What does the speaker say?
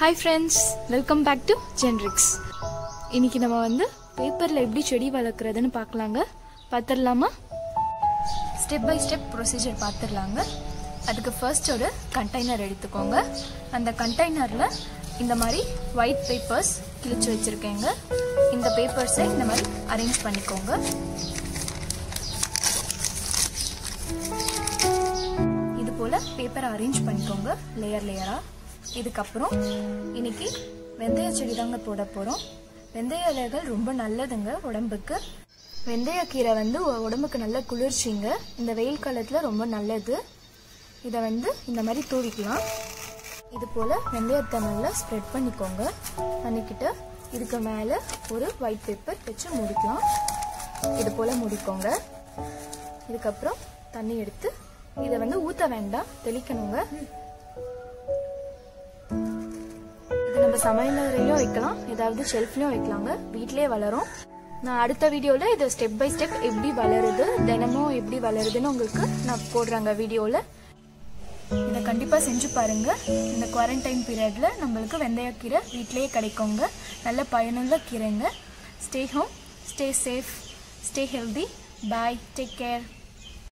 hi friends welcome back to ஜென்ரிக்ஸ் இன்னைக்கு நம்ம வந்து பேப்பரில் எப்படி செடி வளர்க்குறதுன்னு பார்க்கலாங்க பார்த்துடலாமா ஸ்டெப் பை ஸ்டெப் ப்ரொசீஜர் பார்த்துடலாங்க அதுக்கு ஃபர்ஸ்ட் ஒரு கண்டெய்னர் எடுத்துக்கோங்க அந்த கண்டெய்னரில் இந்த மாதிரி ஒயிட் பேப்பர்ஸ் கிழிச்சு வச்சுருக்கேங்க இந்த பேப்பர்ஸை இந்த மாதிரி அரேஞ்ச் பண்ணிக்கோங்க இது போல் பேப்பரை அரேஞ்ச் பண்ணிக்கோங்க லேயர் லேயராக இதுக்கப்புறம் இன்னைக்கு வெந்தய செடி தாங்க போட போகிறோம் வெந்தய இலைகள் ரொம்ப நல்லதுங்க உடம்புக்கு வெந்தயக்கீரை வந்து உ- உடம்புக்கு நல்ல குளிர்ச்சிங்க இந்த வெயில் காலத்தில் ரொம்ப நல்லது இதை வந்து இந்த மாதிரி தூவிக்கலாம் இது போல் வெந்தயத்தை நல்லா ஸ்ப்ரெட் பண்ணிக்கோங்க பண்ணிக்கிட்டு இதுக்கு மேலே ஒரு ஒயிட் பேப்பர் வச்சு முடிக்கலாம் இது போல் முடிக்கோங்க இதுக்கப்புறம் தண்ணி எடுத்து இதை வந்து ஊற்ற வேண்டாம் தெளிக்கணுங்க இது நம்ம சமையலறையிலும் வைக்கலாம் ஏதாவது ஷெல்ஃப்லயும் வைக்கலாங்க வீட்டிலே வளரும் நான் அடுத்த வீடியோவில் இதை ஸ்டெப் பை ஸ்டெப் எப்படி வளருது தினமும் எப்படி வளருதுன்னு உங்களுக்கு நான் போடுறேங்க வீடியோவில் இதை கண்டிப்பாக செஞ்சு பாருங்க இந்த குவாரண்டைன் பீரியட்ல நம்மளுக்கு வெந்தயக்கீரை வீட்டிலேயே கிடைக்குங்க நல்ல பயனுள்ள கீரைங்க stay home stay safe stay healthy bye take care